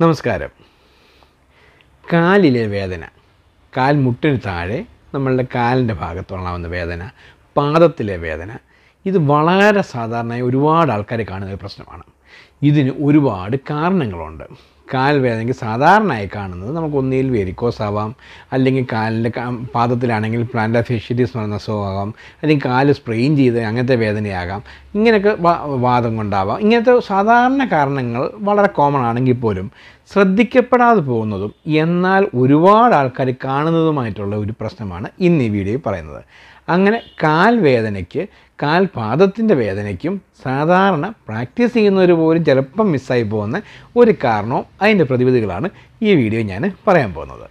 നമസ്കാരം കാലിലെ വേദന കാൽ മുട്ടിന് താഴെ നമ്മളുടെ കാലിൻ്റെ ഭാഗത്തുണ്ടാകുന്ന വേദന പാദത്തിലെ വേദന ഇത് വളരെ സാധാരണയായി ഒരുപാട് ആൾക്കാർ കാണുന്ന ഒരു പ്രശ്നമാണ് ഇതിന് ഒരുപാട് കാരണങ്ങളുണ്ട് കാൽ വേദനയ്ക്ക് സാധാരണയായി കാണുന്നത് നമുക്ക് ഒന്നിൽ വെരിക്കോസ് ആവാം അല്ലെങ്കിൽ കാലിൻ്റെ ക- പാദത്തിലാണെങ്കിൽ പ്ലാന്റാ ഫെഷ്യറ്റീസ് എന്ന് പറയുന്ന അസുഖമാകാം അല്ലെങ്കിൽ കാല് സ്പ്രെയിൻ ചെയ്ത് അങ്ങനത്തെ വേദനയാകാം ഇങ്ങനെയൊക്കെ വാ- വാദം കൊണ്ടാവാം ഇങ്ങനത്തെ സാധാരണ കാരണങ്ങൾ വളരെ കോമൺ ആണെങ്കിൽ പോലും ശ്രദ്ധിക്കപ്പെടാതെ പോകുന്നതും എന്നാൽ ഒരുപാട് ആൾക്കാർ കാണുന്നതുമായിട്ടുള്ള ഒരു പ്രശ്നമാണ് ഇന്ന് ഈ വീഡിയോയിൽ പറയുന്നത് അങ്ങനെ കാൽ വേദനയ്ക്ക് കാൽ പാദത്തിൻ്റെ വേദനയ്ക്കും സാധാരണ പ്രാക്ടീസ് ചെയ്യുന്നവർ പോലും ചിലപ്പം മിസ്സായി പോകുന്ന ഒരു കാരണവും അതിൻ്റെ പ്രതിവിധികളാണ് ഈ വീഡിയോ ഞാൻ പറയാൻ പോകുന്നത്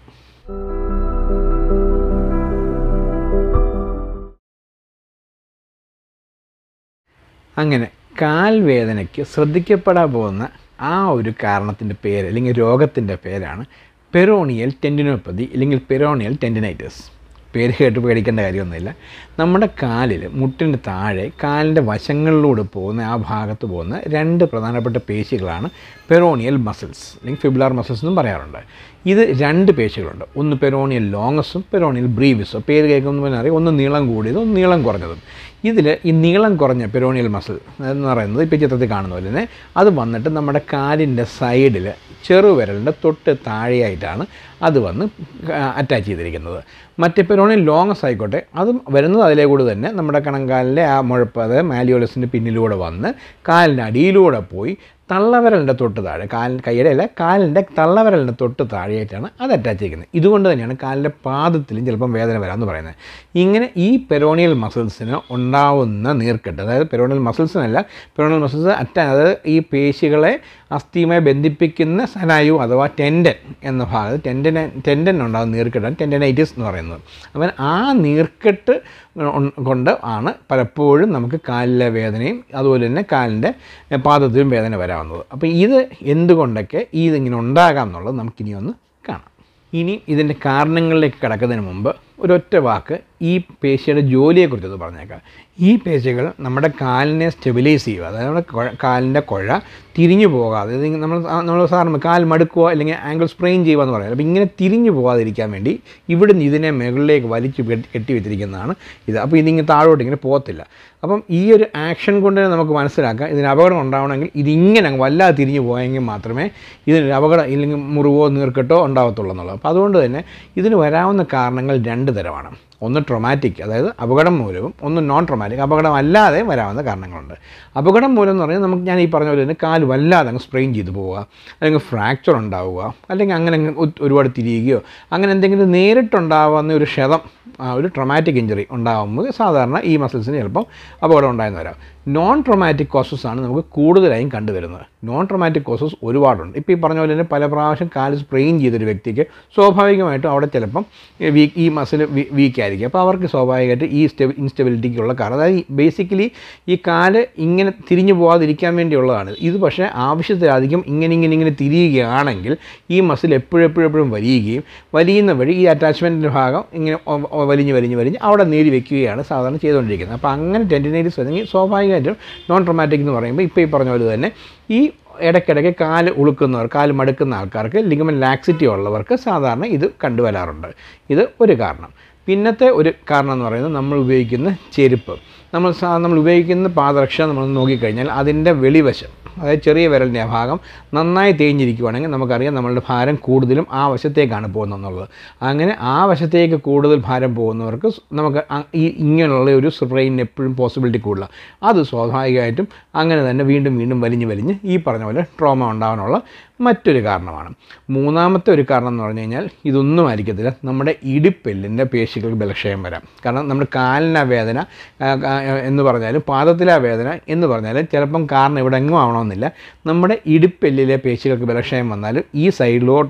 അങ്ങനെ കാൽ വേദനയ്ക്ക് ശ്രദ്ധിക്കപ്പെടാൻ പോകുന്ന ആ ഒരു കാരണത്തിൻ്റെ പേര് അല്ലെങ്കിൽ രോഗത്തിൻ്റെ പേരാണ് പെറോണിയൽ ടെൻഡിനോപ്പതി അല്ലെങ്കിൽ പെറോണിയൽ ടെൻഡിനൈറ്റിസ് പേര് കേട്ട് പേടിക്കേണ്ട കാര്യമൊന്നുമില്ല നമ്മുടെ കാലിൽ മുട്ടിന് താഴെ കാലിൻ്റെ വശങ്ങളിലൂടെ പോകുന്ന ആ ഭാഗത്ത് പോകുന്ന രണ്ട് പ്രധാനപ്പെട്ട പേശികളാണ് പെറോണിയൽ മസിൽസ് അല്ലെങ്കിൽ ഫിബുലാർ മസിൽസ് എന്നും പറയാറുണ്ട് ഇത് രണ്ട് പേശികളുണ്ട് ഒന്ന് പെറോണിയൽ ലോങ്ങസും പെറോണിയൽ ബ്രീവിസും പേര് കേൾക്കുമ്പോൾ അറിയാം ഒന്ന് നീളം കൂടിയതും ഒന്ന് നീളം കുറഞ്ഞതും ഇതിൽ ഈ നീളം കുറഞ്ഞ പെറോണിയൽ മസിൽ എന്ന് പറയുന്നത് ഇപ്പോൾ ചിത്രത്തിൽ കാണുന്ന പോലെ തന്നെ അത് വന്നിട്ട് നമ്മുടെ കാലിൻ്റെ സൈഡിൽ ചെറുവിരലിൻ്റെ തൊട്ട് താഴെയായിട്ടാണ് അത് വന്ന് അറ്റാച്ച് ചെയ്തിരിക്കുന്നത് മറ്റേ പെറോണിയൽ ലോങ്ങസ് ആയിക്കോട്ടെ അതും വരുന്നത് അതിലേ കൂടെ തന്നെ നമ്മുടെ കണങ്കാലിൻ്റെ ആ മുഴപ്പ് അതായത് മാലിയോളസിൻ്റെ പിന്നിലൂടെ വന്ന് കാലിൻ്റെ അടിയിലൂടെ പോയി തള്ളവിരലിൻ്റെ തൊട്ട് താഴെ കാൽ കൈയുടെ അല്ല കാലിൻ്റെ തള്ളവിരലിൻ്റെ തൊട്ട് താഴെയായിട്ടാണ് അത് അറ്റാച്ച് ചെയ്യുന്നത് ഇതുകൊണ്ട് തന്നെയാണ് കാലിൻ്റെ പാദത്തിലും ചിലപ്പം വേദന വരാമെന്ന് പറയുന്നത് ഇങ്ങനെ ഈ പെരോണിയൽ മസിൽസിന് ഉണ്ടാവുന്ന നീർക്കെട്ട് അതായത് പെരോണിയൽ മസിൽസിനല്ല പെരോണിയൽ മസിൽസ് അറ്റാ അതായത് ഈ പേശികളെ അസ്ഥിയുമായി ബന്ധിപ്പിക്കുന്ന സ്നായു അഥവാ ടെൻഡൻ എന്ന ഭാഗത്ത് ടെൻഡൻ ടെൻഡൻ ഉണ്ടാകുന്ന നീർക്കെട്ടാണ് ടെൻഡനൈറ്റിസ് എന്ന് പറയുന്നത് അപ്പം ആ നീർക്കെട്ട് ഉൺ- കൊണ്ട് ആണ് പലപ്പോഴും നമുക്ക് കാലിലെ വേദനയും അതുപോലെ തന്നെ കാലിൻ്റെ പാദത്തിലും വേദന വരാവുന്നത് അപ്പോൾ ഇത് എന്തുകൊണ്ടൊക്കെ ഇതിങ്ങനെ ഉണ്ടാകാം എന്നുള്ളത് നമുക്കിനി ഒന്ന് കാണാം ഇനി ഇതിൻ്റെ കാരണങ്ങളിലേക്ക് കിടക്കുന്നതിന് മുമ്പ് ഒരൊറ്റ വാക്ക് ഈ പേശിയുടെ ജോലിയെക്കുറിച്ചൊന്ന് പറഞ്ഞേക്കാം ഈ പേശികൾ നമ്മുടെ കാലിനെ സ്റ്റെബിലൈസ് ചെയ്യുക അതായത് നമ്മുടെ കുഴ- കാലിൻ്റെ കുഴ തിരിഞ്ഞു പോകാതെ ഇത് നമ്മൾ സാ- നമ്മൾ സാറിന് കാൽ മടുക്കുക അല്ലെങ്കിൽ ആംഗിൾ സ്പ്രെയിൻ ചെയ്യുക എന്ന് പറയാം അപ്പോൾ ഇങ്ങനെ തിരിഞ്ഞു പോകാതിരിക്കാൻ വേണ്ടി ഇവിടുന്ന് ഇതിനെ മുകളിലേക്ക് വലിച്ചു കെട്ടി കെട്ടി വെച്ചിരിക്കുന്നതാണ് ഇത് അപ്പോൾ ഇതിങ്ങനെ താഴോട്ട് ഇങ്ങനെ പോകത്തില്ല അപ്പം ഈ ഒരു ആക്ഷൻ കൊണ്ട് തന്നെ നമുക്ക് മനസ്സിലാക്കാം ഇതിന് അപകടം ഉണ്ടാവണമെങ്കിൽ ഇതിങ്ങനെ അങ്ങ് വല്ലാതെ തിരിഞ്ഞു പോയെങ്കിൽ മാത്രമേ ഇതിന് അപകടം ഇല്ലെങ്കിൽ മുറിവോ നീർക്കെട്ടോ ഉണ്ടാവത്തുള്ളൂ എന്നുള്ളത് അപ്പോൾ അതുകൊണ്ട് തന്നെ ഇതിന് വരാവുന്ന കാരണങ്ങൾ രണ്ട് തരമാണ് ഒന്ന് ട്രൊമാറ്റിക് അതായത് അപകടം മൂലവും ഒന്ന് നോൺ ട്രൊമാറ്റിക് അപകടം അല്ലാതെ വരാവുന്ന കാരണങ്ങളുണ്ട് അപകടം മൂലം എന്ന് പറഞ്ഞാൽ നമുക്ക് ഞാൻ ഈ പറഞ്ഞ പോലെ തന്നെ കാല് വല്ലാതെ അങ്ങ് സ്പ്രെയിൻ ചെയ്തു പോവുക അല്ലെങ്കിൽ ഫ്രാക്ചർ ഉണ്ടാവുക അല്ലെങ്കിൽ അങ്ങനെ അങ്ങ് ഒ- ഒരുപാട് തിരിയുകയോ അങ്ങനെ എന്തെങ്കിലും നേരിട്ടുണ്ടാവുന്ന ഒരു ക്ഷതം ആ, ഒരു ട്രൊമാറ്റിക് ഇഞ്ചറി ഉണ്ടാകുമ്പോൾ സാധാരണ ഈ മസിൽസിന് ചിലപ്പം അപകടം ഉണ്ടായെന്ന് വരാം നോൺ ട്രൊമാറ്റിക് കോസസ് ആണ് നമുക്ക് കൂടുതലായും കണ്ടുവരുന്നത് നോൺ ട്രൊമാറ്റിക് കോസസ് ഒരുപാടുണ്ട് ഇപ്പോൾ ഈ പറഞ്ഞ പോലെ തന്നെ പല പ്രാവശ്യം കാല് സ്പ്രെയിൻ ചെയ്തൊരു വ്യക്തിക്ക് സ്വാഭാവികമായിട്ടും അവിടെ ചിലപ്പം വീക്ക് ഈ മസിൽ വീക്ക് ആയിരിക്കും അപ്പോൾ അവർക്ക് സ്വാഭാവികമായിട്ട് ഈ സ്റ്റെബി ഇൻസ്റ്റെബിലിറ്റിക്കുള്ള കാരണം അതായത് ബേസിക്കലി ഈ കാല് ഇങ്ങനെ തിരിഞ്ഞു പോകാതിരിക്കാൻ വേണ്ടിയുള്ളതാണ് ഇത് പക്ഷേ ആവശ്യത്തിലധികം ഇങ്ങനെ ഇങ്ങനെ ഇങ്ങനെ തിരിയുകയാണെങ്കിൽ ഈ മസിൽ എപ്പോഴും എപ്പോഴും എപ്പോഴും വലിയുകയും വലിയുന്ന വഴി ഈ അറ്റാച്ച്മെൻറ്റിൻ്റെ ഭാഗം ഇങ്ങനെ ഒ- ഒ- വലിഞ്ഞ് വലിഞ്ഞ് വലിഞ്ഞ് അവിടെ നേടി വെക്കുകയാണ് സാധാരണ ചെയ്തുകൊണ്ടിരിക്കുന്നത് അപ്പോൾ അങ്ങനെ ടെൻഡിനൈറ്റിസ് വരുന്നെങ്കിൽ സ്വാഭാവികമായിട്ടും നോൺ ട്രോമാറ്റിക് എന്ന് പറയുമ്പോൾ ഇപ്പോൾ ഈ പറഞ്ഞ പോലെ തന്നെ ഈ ഇടയ്ക്കിടയ്ക്ക് കാല് ഉളുക്കുന്നവർ കാല് മടുക്കുന്ന ആൾക്കാർക്ക് ലിഗമൻ ലാക്സിറ്റി ഉള്ളവർക്ക് സാധാരണ ഇത് കണ്ടുവരാറുണ്ട് ഇത് ഒരു കാരണം പിന്നത്തെ ഒരു കാരണം എന്ന് പറയുന്നത് നമ്മൾ ഉപയോഗിക്കുന്ന ചെരുപ്പ് നമ്മൾ സാ നമ്മൾ ഉപയോഗിക്കുന്ന പാദരക്ഷ നമ്മൾ നോക്കിക്കഴിഞ്ഞാൽ അതിൻ്റെ വെളിവശം അതായത് ചെറിയ വിരലിൻ്റെ ആ ഭാഗം നന്നായി തേഞ്ഞിരിക്കുവാണെങ്കിൽ നമുക്കറിയാം നമ്മളുടെ ഭാരം കൂടുതലും ആ വശത്തേക്കാണ് പോകുന്നത് എന്നുള്ളത് അങ്ങനെ ആ വശത്തേക്ക് കൂടുതൽ ഭാരം പോകുന്നവർക്ക് സ് നമുക്ക് അ- ഈ ഇങ്ങനെയുള്ള ഒരു സ്പ്രെയിൻ എപ്പോഴും പോസിബിലിറ്റി കൂടുതല അത് സ്വാഭാവികമായിട്ടും അങ്ങനെ തന്നെ വീണ്ടും വീണ്ടും വലിഞ്ഞ് വലിഞ്ഞ് ഈ പറഞ്ഞ പോലെ ട്രോമ ഉണ്ടാകാനുള്ള മറ്റൊരു കാരണമാണ് മൂന്നാമത്തെ ഒരു കാരണം എന്ന് പറഞ്ഞു കഴിഞ്ഞാൽ ഇതൊന്നും ആയിരിക്കത്തില്ല നമ്മുടെ ഇടിപ്പെല്ലിൻ്റെ പേശികൾക്ക് ബലക്ഷയം വരാം കാരണം നമ്മുടെ കാലിന് വേദന ആ, ആ, എന്ന് പറഞ്ഞാലും പാദത്തിലെ വേദന എന്ന് പറഞ്ഞാലും ചിലപ്പം കാരണം ഇവിടെ എങ്ങും ആവണമെന്നില്ല നമ്മുടെ ഇടിപ്പെല്ലിലെ പേശികൾക്ക് ബലക്ഷയം വന്നാലും ഈ സൈഡിലോട്ടുള്ള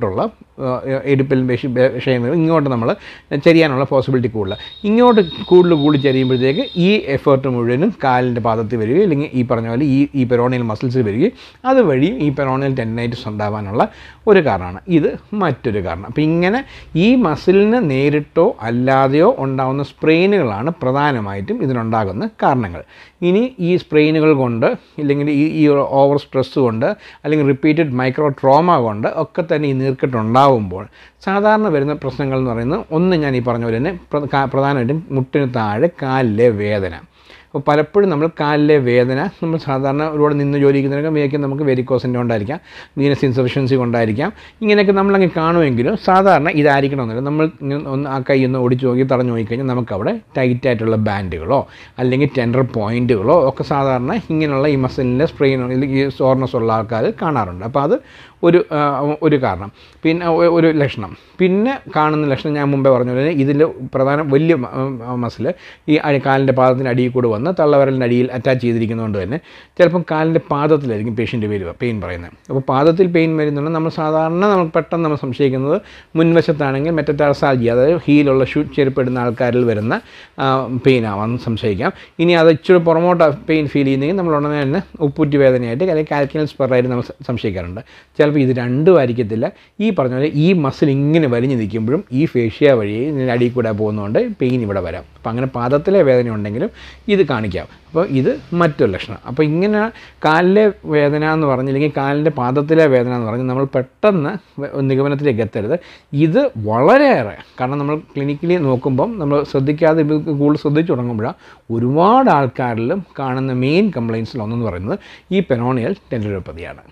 ഇടുപ്പിലും വിഷ വിഷയം ഇങ്ങോട്ട് നമ്മൾ ചെരിയാനുള്ള പോസിബിലിറ്റി കൂടുതൽ ഇങ്ങോട്ട് കൂടുതൽ കൂടി ചെരിയുമ്പോഴത്തേക്ക് ഈ എഫേർട്ട് മുഴുവനും കാലിൻ്റെ പാദത്തിൽ വരികയും അല്ലെങ്കിൽ ഈ പറഞ്ഞ പോലെ ഈ ഈ പെറോണിയൽ മസിൽസ് വരികയും അതുവഴിയും ഈ പെറോണിയൽ ടെൻഡനൈറ്റിസ് ഉണ്ടാവാനുള്ള ഒരു കാരണമാണ് ഇത് മറ്റൊരു കാരണം അപ്പോൾ ഇങ്ങനെ ഈ മസിലിന് നേരിട്ടോ അല്ലാതെയോ ഉണ്ടാകുന്ന സ്പ്രെയിനുകളാണ് പ്രധാനമായിട്ടും ഇതിനുണ്ടാകുന്ന കാരണങ്ങൾ ഇനി ഈ സ്പ്രെയിനുകൾ കൊണ്ട് ഇല്ലെങ്കിൽ ഈ ഈ ഓവർ സ്ട്രെസ് കൊണ്ട് അല്ലെങ്കിൽ റിപ്പീറ്റഡ് മൈക്രോ ട്രോമ കൊണ്ട് ഒക്കെ തന്നെ ഈ നീർക്കെട്ടുണ്ടാവുമ്പോൾ സാധാരണ വരുന്ന പ്രശ്നങ്ങൾ എന്ന് പറയുന്നത് ഒന്ന് ഞാൻ ഈ പറഞ്ഞ പോലെ തന്നെ പ്ര- കാ- പ്രധാനമായിട്ടും മുട്ടിന് താഴെ കാലിലെ വേദന അപ്പോൾ പലപ്പോഴും നമ്മൾ കാലിലെ വേദന നമ്മൾ സാധാരണ ഒരുപാട് നിന്ന് ജോലി ചെയ്യുന്നവരൊക്കെ വിചാരിക്കും നമുക്ക് വെരിക്കോസിൻ്റെ കൊണ്ടായിരിക്കാം വീനസ് ഇൻസഫിഷ്യൻസി കൊണ്ടായിരിക്കാം ഇങ്ങനെയൊക്കെ നമ്മളങ്ങ് കാണുമെങ്കിലും സാധാരണ ഇതായിരിക്കണമെന്നില്ല നമ്മൾ ഇങ്ങനെ ഒന്ന് ആ കൈ ഒന്ന് ഓടിച്ച് നോക്കി തടഞ്ഞു നോക്കിക്കഴിഞ്ഞാൽ നമുക്കവിടെ ടൈറ്റായിട്ടുള്ള ബാൻഡുകളോ അല്ലെങ്കിൽ ടെൻഡർ പോയിൻറ്റുകളോ ഒക്കെ സാധാരണ ഇങ്ങനെയുള്ള ഈ മസിലിൻ്റെ സ്ട്രെയിൻ ഈ സോർണസ് ഉള്ള ആൾക്കാർ കാണാറുണ്ട് അപ്പോൾ അത് ഒരു ആ, ഒരു കാരണം പിന്നെ ഒ- ഒരു ലക്ഷണം പിന്നെ കാണുന്ന ലക്ഷണം ഞാൻ മുമ്പേ പറഞ്ഞ പോലെ ഇതിൽ പ്രധാന വലിയ മസിൽ ഈ അടി- കാലിൻ്റെ പാദത്തിൻ്റെ അടിയിൽ കൂടെ വന്ന് തള്ളവിരലിൻ്റെ അടിയിൽ അറ്റാച്ച് ചെയ്തിരിക്കുന്നതുകൊണ്ട് തന്നെ ചിലപ്പം കാലിൻ്റെ പാദത്തിലായിരിക്കും പേഷ്യൻ്റ് വരിക പെയിൻ പറയുന്നത് അപ്പോൾ പാദത്തിൽ പെയിൻ വരുന്നുണ്ട് നമ്മൾ സാധാരണ നമുക്ക് പെട്ടെന്ന് നമ്മൾ സംശയിക്കുന്നത് മുൻവശത്താണെങ്കിൽ മെറ്ററ്റാർസാൾജി അതായത് ഹീലുള്ള ഷൂ ചെരുപ്പിടുന്ന ആൾക്കാരിൽ വരുന്ന പെയിൻ ആവാൻ സംശയിക്കാം ഇനി അത് ഇച്ചിരി പുറമോട്ട് പെയിൻ ഫീൽ ചെയ്യുന്നെങ്കിൽ നമ്മൾ ഉടനെ തന്നെ ഉപ്പൂറ്റി വേദനയായിട്ട് അല്ലെങ്കിൽ കാൽക്കിനൽ സ്പെറായിട്ട് നമ്മൾ സ- സംശയിക്കാറുണ്ട് ചിലപ്പോൾ ഇത് രണ്ടും ആയിരിക്കത്തില്ല ഈ പറഞ്ഞ പോലെ ഈ മസിൽ ഇങ്ങനെ വലിഞ്ഞു നിൽക്കുമ്പോഴും ഈ ഫേഷ്യ വഴി ഇതിൻ്റെ അടിയിൽ കൂടെ പോകുന്നതുകൊണ്ട് പെയിൻ ഇവിടെ വരാം അപ്പോൾ അങ്ങനെ പാദത്തിലെ വേദന ഉണ്ടെങ്കിലും ഇത് കാണിക്കാം അപ്പോൾ ഇത് മറ്റൊരു ലക്ഷണം അപ്പോൾ ഇങ്ങനെ കാലിലെ വേദന എന്ന് പറഞ്ഞില്ലെങ്കിൽ കാലിൻ്റെ പാദത്തിലെ വേദന എന്ന് പറഞ്ഞ് നമ്മൾ പെട്ടെന്ന് വ- നിഗമനത്തിലേക്ക് എത്തരുത് ഇത് വളരെയേറെ കാരണം നമ്മൾ ക്ലിനിക്കലി നോക്കുമ്പം നമ്മൾ ശ്രദ്ധിക്കാതെ ഇത് കൂടുതൽ ശ്രദ്ധിച്ചു തുടങ്ങുമ്പോഴാണ് ഒരുപാട് ആൾക്കാരിലും കാണുന്ന മെയിൻ കംപ്ലയിൻസിൽ ഒന്നെന്ന് പറയുന്നത് ഈ പെനോണിയൽ ടെൻഡലോപ്പതിയാണ്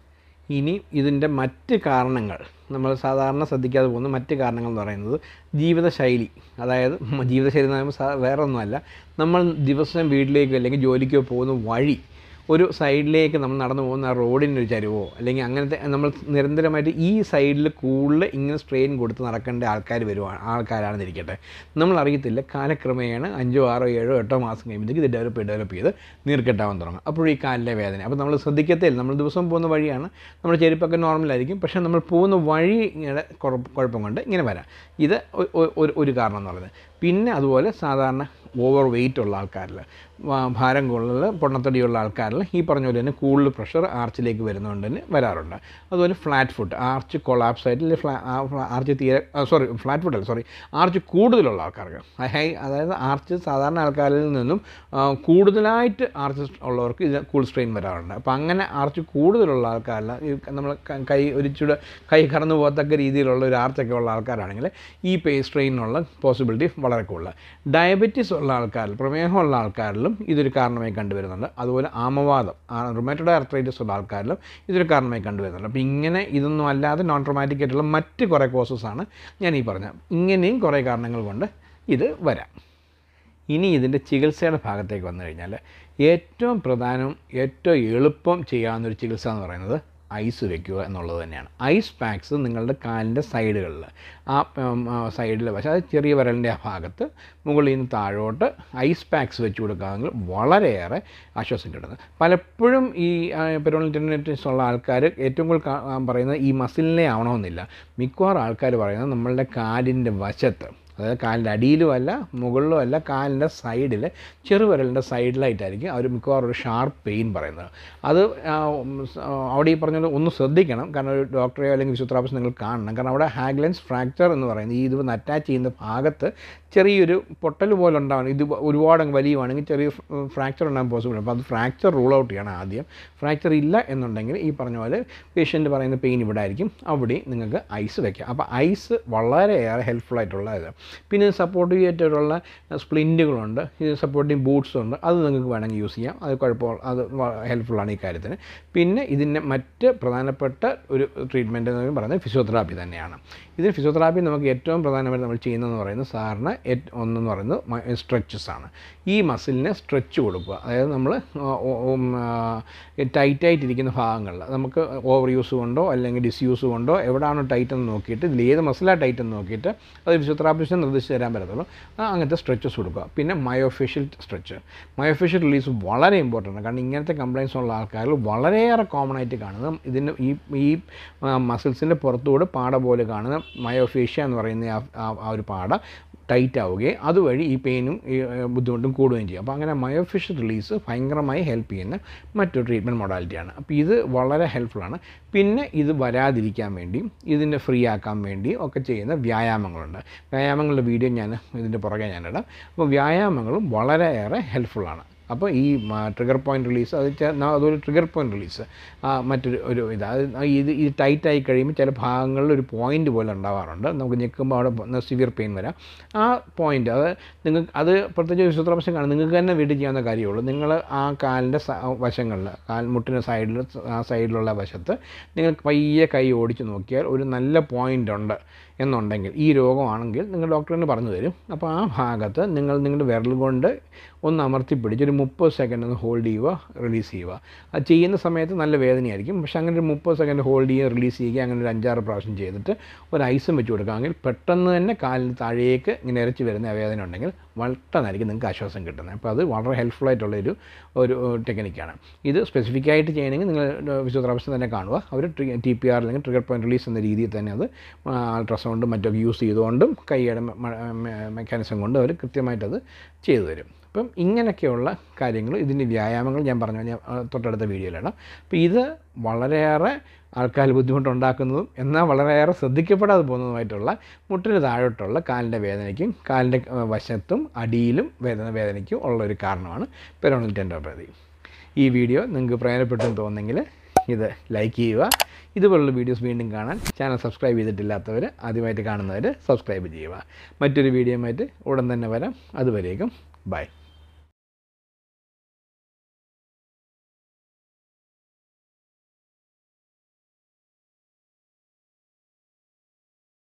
ഇനി ഇതിൻ്റെ മറ്റ് കാരണങ്ങൾ നമ്മൾ സാധാരണ ശ്രദ്ധിക്കാതെ പോകുന്ന മറ്റ് കാരണങ്ങൾ എന്ന് പറയുന്നത് ജീവിതശൈലി അതായത് മ- ജീവിതശൈലി എന്ന് പറയുമ്പോൾ സാ- വേറെ ഒന്നുമല്ല നമ്മൾ ദിവസം വീട്ടിലേക്ക് അല്ലെങ്കിൽ ജോലിക്കോ പോകുന്ന വഴി ഒരു സൈഡിലേക്ക് നമ്മൾ നടന്നു പോകുന്ന ആ റോഡിൻ്റെ ഒരു ചരിവോ അല്ലെങ്കിൽ അങ്ങനത്തെ നമ്മൾ നിരന്തരമായിട്ട് ഈ സൈഡിൽ കൂടുതൽ ഇങ്ങനെ സ്ട്രെയിൻ കൊടുത്ത് നടക്കേണ്ട ആൾക്കാർ വരുവാണ് ആൾക്കാരാണെന്ന് ഇരിക്കട്ടെ നമ്മൾ അറിയത്തില്ല കാലക്രമേണ അഞ്ചോ ആറോ ഏഴോ എട്ടോ മാസം കഴിയുമ്പോഴത്തേക്ക് ഇത് ഡെവലപ്പ് ചെയ്ത് ഡെവലപ്പ് ചെയ്ത് നീർക്കെട്ടാവാൻ തുടങ്ങും അപ്പോഴും ഈ കാലിലെ വേദന അപ്പോൾ നമ്മൾ ശ്രദ്ധിക്കത്തില്ല നമ്മൾ ദിവസം പോകുന്ന വഴിയാണ് നമ്മുടെ ചെരുപ്പൊക്കെ നോർമലായിരിക്കും പക്ഷേ നമ്മൾ പോകുന്ന വഴി ഇങ്ങനെ കുഴപ്പ- കുഴപ്പം കൊണ്ട് ഇങ്ങനെ വരാം ഇത് ഒ- ഒ- ഒരു ഒരു കാരണം എന്ന് പറയുന്നത് പിന്നെ അതുപോലെ സാധാരണ ഓവർ വെയിറ്റ് ഉള്ള ആൾക്കാരിൽ ഭാരം കൂടുതൽ പൊണ്ണത്തടിയുള്ള ആൾക്കാരിൽ ഈ പറഞ്ഞ പോലെ തന്നെ കൂടുതൽ പ്രഷർ ആർച്ചിലേക്ക് വരുന്നതുകൊണ്ട് തന്നെ വരാറുണ്ട് അതുപോലെ ഫ്ലാറ്റ് ഫുട്ട് ആർച്ച് കൊളാപ്സ് ആയിട്ട് അല്ലെങ്കിൽ ഫ്ലാ ആ ഫ്ലാ- ആർച്ച് തീരെ സോറി ഫ്ലാറ്റ് ഫുട്ട് അല്ല സോറി ആർച്ച് കൂടുതലുള്ള ആൾക്കാർക്ക് ഹൈ അതായത് ആർച്ച് സാധാരണ ആൾക്കാരിൽ നിന്നും ആ, കൂടുതലായിട്ട് ആർച്ച് ഉള്ളവർക്ക് ഇത് കൂടുതൽ സ്ട്രെയിൻ വരാറുണ്ട് അപ്പോൾ അങ്ങനെ ആർച്ച് കൂടുതലുള്ള ആൾക്കാരിൽ ഈ നമ്മൾ ക- കൈ ഒരിച്ചൂടെ കൈ കടന്നു പോകത്തക്ക രീതിയിലുള്ള ഒരു ആർച്ചൊക്കെ ഉള്ള ആൾക്കാരാണെങ്കിൽ ഈ പേ സ്ട്രെയിനുള്ള പോസിബിലിറ്റി വളരെ കൂടുതൽ ഡയബറ്റീസ് ഉള്ള ആൾക്കാരിൽ പ്രമേഹമുള്ള ആൾക്കാരിലും ഇതൊരു കാരണമായി കണ്ടുവരുന്നുണ്ട് അതുപോലെ ആമവാദം റുമാറ്റോഡ് ആർത്രൈറ്റിസ് ഉള്ള ആൾക്കാരിലും ഇതൊരു കാരണമായി കണ്ടുവരുന്നുണ്ട് അപ്പോൾ ഇങ്ങനെ ഇതൊന്നും അല്ലാതെ നോൺ ട്രോമാറ്റിക് ആയിട്ടുള്ള മറ്റ് കുറേ കോസസ് ആണ് ഞാൻ ഈ പറഞ്ഞത് ഇങ്ങനെയും കുറേ കാരണങ്ങൾ കൊണ്ട് ഇത് വരാം ഇനി ഇതിൻ്റെ ചികിത്സയുടെ ഭാഗത്തേക്ക് വന്നു കഴിഞ്ഞാൽ ഏറ്റവും പ്രധാനവും ഏറ്റവും എളുപ്പം ചെയ്യാവുന്നൊരു ചികിത്സ എന്ന് പറയുന്നത് ഐസ് വെക്കുക എന്നുള്ളത് തന്നെയാണ് ഐസ് പാക്സ് നിങ്ങളുടെ കാലിൻ്റെ സൈഡുകളിൽ ആ സൈഡിൽ പക്ഷേ അത് ചെറിയ വിരലിൻ്റെ ആ ഭാഗത്ത് മുകളിൽ നിന്ന് താഴോട്ട് ഐസ് പാക്സ് വെച്ച് കൊടുക്കുകയാണെങ്കിൽ വളരെയേറെ ആശ്വാസം കിട്ടുന്നത് പലപ്പോഴും ഈ പെരോണൽ ടെൻഡനൈറ്റിസ് ഉള്ള ആൾക്കാർ ഏറ്റവും കൂടുതൽ കാ- ആ, പറയുന്നത് ഈ മസിലിനെ ആവണമെന്നില്ല മിക്കവാറും ആൾക്കാർ പറയുന്നത് നമ്മളുടെ കാലിൻ്റെ വശത്ത് അതായത് കാലിൻ്റെ അടിയിലും അല്ല മുകളിലും അല്ല കാലിൻ്റെ സൈഡിൽ ചെറുവിരലിൻ്റെ സൈഡിലായിട്ടായിരിക്കും അവർ മിക്കവാറും ഒരു ഷാർപ്പ് പെയിൻ പറയുന്നത് അത് ആ, ഉം, സ- ആ, അവിടെ ഈ പറഞ്ഞത് ഒന്ന് ശ്രദ്ധിക്കണം കാരണം ഒരു ഡോക്ടറെയോ അല്ലെങ്കിൽ ഫിസിയോതെറാപ്പിസ്റ്റ് നിങ്ങൾ കാണണം കാരണം അവിടെ ഹാഗ്ലൻസ് ഫ്രാക്ചർ എന്ന് പറയുന്നത് ഈ ഇത് അറ്റാച്ച് ചെയ്യുന്ന ഭാഗത്ത് ചെറിയൊരു പൊട്ടൽ പോലെ ഉണ്ടാവണം ഇത് ഒരുപാട് അങ്ങ് വലിയുവാണെങ്കിൽ ചെറിയ ഫ്രാക്ചർ ഉണ്ടാകാൻ പോസിബിൾ അപ്പോൾ അത് ഫ്രാക്ചർ റൂൾ ഔട്ട് ചെയ്യണം ആദ്യം ഫ്രാക്ചർ ഇല്ല എന്നുണ്ടെങ്കിൽ ഈ പറഞ്ഞ പോലെ പേഷ്യൻ്റ് പറയുന്ന പെയിൻ ഇവിടെ ആയിരിക്കും അവിടെ നിങ്ങൾക്ക് ഐസ് വെക്കാം അപ്പോൾ ഐസ് വളരെയേറെ ഹെൽപ്ഫുൾ ആയിട്ടുള്ള ഇത് പിന്നെ സപ്പോർട്ടീവ് ആയിട്ടുള്ള സ്പ്ലിൻറ്റുകളുണ്ട് ഇത് സപ്പോർട്ടീവ് ബൂട്ട്സ് ഉണ്ട് അത് നിങ്ങൾക്ക് വേണമെങ്കിൽ യൂസ് ചെയ്യാം അത് കുഴപ്പം അത് ഹെൽപ്ഫുള്ളാണ് ഈ കാര്യത്തിന് പിന്നെ ഇതിൻ്റെ മറ്റ് പ്രധാനപ്പെട്ട ഒരു ട്രീറ്റ്മെൻറ്റ് എന്ന് പറയുന്നത് ഫിസിയോതെറാപ്പി തന്നെയാണ് ഇതിന് ഫിസിയോതെറാപ്പി നമുക്ക് ഏറ്റവും പ്രധാനമായിട്ട് നമ്മൾ ചെയ്യുന്നതെന്ന് പറയുന്നത് സാറിന് ഏറ്റ് ഒന്നെന്ന് പറയുന്നത് സ്ട്രെച്ചസ് ആണ് ഈ മസിലിനെ സ്ട്രെച്ച് കൊടുക്കുക അതായത് നമ്മൾ ടൈറ്റായിട്ടിരിക്കുന്ന ഭാഗങ്ങളിൽ നമുക്ക് ഓവർ യൂസ് കൊണ്ടോ അല്ലെങ്കിൽ ഡിസ്യൂസ് കൊണ്ടോ എവിടെയാണോ ടൈറ്റ് എന്ന് നോക്കിയിട്ട് ഇതിൽ ഏത് മസിലാണ് ടൈറ്റ് എന്ന് നോക്കിയിട്ട് അത് ഫിസിയോതെറാപ്പിസ്റ്റ് ഫിസിഷ്യൻ നിർദ്ദേശിച്ച് തരാൻ പറ്റത്തുള്ളൂ ആ അങ്ങനത്തെ സ്ട്രെച്ചസ് കൊടുക്കുക പിന്നെ മയോഫേഷ്യൽ സ്ട്രെച്ച് മയോഫേഷ്യൽ റിലീസ് വളരെ ഇമ്പോർട്ടൻ്റ് ആണ് കാരണം ഇങ്ങനത്തെ കംപ്ലയിൻസ് ഉള്ള ആൾക്കാരിൽ വളരെയേറെ കോമൺ ആയിട്ട് കാണുന്നത് ഇതിന് ഈ ഈ മസിൽസിൻ്റെ പുറത്തുകൂടെ പാട പോലെ കാണുന്ന മയോഫേഷ്യ എന്ന് പറയുന്ന ആ- ആ- ആ ഒരു പാട ടൈറ്റ് ആവുകയും അതുവഴി ഈ പെയിനും ഈ ഏഹ്, ബുദ്ധിമുട്ടും കൂടുകയും ചെയ്യും അപ്പോൾ അങ്ങനെ മയോഫിഷ്യൽ റിലീസ് ഭയങ്കരമായി ഹെൽപ്പ് ചെയ്യുന്ന മറ്റൊരു ട്രീറ്റ്മെൻറ്റ് മൊഡാലിറ്റിയാണ് അപ്പോൾ ഇത് വളരെ ഹെൽപ്ഫുള്ളാണ് പിന്നെ ഇത് വരാതിരിക്കാൻ വേണ്ടി ഇതിനെ ഫ്രീ ആക്കാൻ വേണ്ടി ഒക്കെ ചെയ്യുന്ന വ്യായാമങ്ങളുണ്ട് വ്യായാമങ്ങളുടെ വീഡിയോ ഞാൻ ഇതിൻ്റെ പുറകെ ഞാനിടാം അപ്പോൾ വ്യായാമങ്ങളും വളരെയേറെ ഹെൽപ്ഫുള്ളാണ് അപ്പോൾ ഈ ട്രിഗർ പോയിൻ്റ് റിലീസ് അത് ചെ- ന- അതൊരു ട്രിഗർ പോയിൻ്റ് റിലീസ് മറ്റൊരു ഒരു ഇത് അത് ഇത് ഇത് ടൈറ്റായി കഴിയുമ്പോൾ ചില ഭാഗങ്ങളിൽ ഒരു പോയിൻ്റ് പോലെ ഉണ്ടാവാറുണ്ട് നമുക്ക് ഞെക്കുമ്പോൾ അവിടെ സിവിയർ പെയിൻ വരാം ആ പോയിൻ്റ് അത് നിങ്ങൾക്ക് അത് പ്രത്യേകിച്ച് വിശുദ്ധാംശം കാണും നിങ്ങൾക്ക് തന്നെ വീട്ടിൽ ചെയ്യാവുന്ന കാര്യമുള്ളൂ നിങ്ങൾ ആ കാലിൻ്റെ വശങ്ങളിൽ കാൽ മുട്ടിൻ്റെ സൈഡിൽ ആ സൈഡിലുള്ള വശത്ത് നിങ്ങൾ പയ്യെ കൈ ഓടിച്ച് നോക്കിയാൽ ഒരു നല്ല പോയിൻ്റ് ഉണ്ട് എന്നുണ്ടെങ്കിൽ ഈ രോഗമാണെങ്കിൽ നിങ്ങൾ ഡോക്ടറിന് പറഞ്ഞു തരും അപ്പോൾ ആ ഭാഗത്ത് നിങ്ങൾ നിങ്ങളുടെ വിരൽ കൊണ്ട് ഒന്ന് അമർത്തി പിടിച്ച് ഒരു മുപ്പത് സെക്കൻഡ് ഒന്ന് ഹോൾഡ് ചെയ്യുക റിലീസ് ചെയ്യുക അത് ചെയ്യുന്ന സമയത്ത് നല്ല വേദനയായിരിക്കും പക്ഷേ അങ്ങനെ ഒരു മുപ്പത് സെക്കൻഡ് ഹോൾഡ് ചെയ്യുക റിലീസ് ചെയ്യുക അങ്ങനെ ഒരു അഞ്ചാറ് പ്രാവശ്യം ചെയ്തിട്ട് ഒരു ഐസും വെച്ച് കൊടുക്കുകയാണെങ്കിൽ പെട്ടെന്ന് തന്നെ കാലിന് താഴേക്ക് ഇങ്ങനെ ഇരച്ച് വരുന്ന വേദന ഉണ്ടെങ്കിൽ പെട്ടെന്നായിരിക്കും നിങ്ങൾക്ക് ആശ്വാസം കിട്ടുന്നത് അപ്പോൾ അത് വളരെ ഹെൽപ്ഫുൾ ആയിട്ടുള്ള ഒരു ഒരു ടെക്നിക്കാണ് ഇത് സ്പെസിഫിക് ആയിട്ട് ചെയ്യണമെങ്കിൽ നിങ്ങൾ ഫിസിയോതെറാപ്പിസ്റ്റ് തന്നെ കാണുക അവർ ടി പി ആർ അല്ലെങ്കിൽ ട്രിഗർ പോയിന്റ് റിലീസ് എന്ന രീതിയിൽ തന്നെ അത് അൾട്രാസൗണ്ടും മറ്റൊക്കെ യൂസ് ചെയ്തുകൊണ്ടും കൈയുടെ മെക്കാനിസം കൊണ്ട് അവർ കൃത്യമായിട്ടത് ചെയ്തു തരും അപ്പം ഇങ്ങനെയൊക്കെയുള്ള കാര്യങ്ങൾ ഇതിൻ്റെ വ്യായാമങ്ങൾ ഞാൻ പറഞ്ഞു ഞാൻ ആ, തൊട്ടടുത്ത വീഡിയോയിലിടാം അപ്പോൾ ഇത് വളരെയേറെ ആൾക്കാർ ബുദ്ധിമുട്ടുണ്ടാക്കുന്നതും എന്നാൽ വളരെയേറെ ശ്രദ്ധിക്കപ്പെടാതെ പോകുന്നതുമായിട്ടുള്ള മുട്ടിന് താഴോട്ടുള്ള കാലിൻ്റെ വേദനയ്ക്കും കാലിൻ്റെ ആ, വശത്തും അടിയിലും വേദന വേദനയ്ക്കും ഉള്ള ഒരു കാരണമാണ് പെരോണൽ ടെൻഡോപ്പതി ഈ വീഡിയോ നിങ്ങൾക്ക് പ്രയോജനപ്പെട്ടെന്ന് തോന്നുന്നെങ്കിൽ ഇത് ലൈക്ക് ചെയ്യുക ഇതുപോലുള്ള വീഡിയോസ് വീണ്ടും കാണാൻ ചാനൽ സബ്സ്ക്രൈബ് ചെയ്തിട്ടില്ലാത്തവർ ആദ്യമായിട്ട് കാണുന്നവർ സബ്സ്ക്രൈബ് ചെയ്യുക മറ്റൊരു വീഡിയോയുമായിട്ട് ഉടൻ തന്നെ വരാം അതുവരേക്കും ബൈ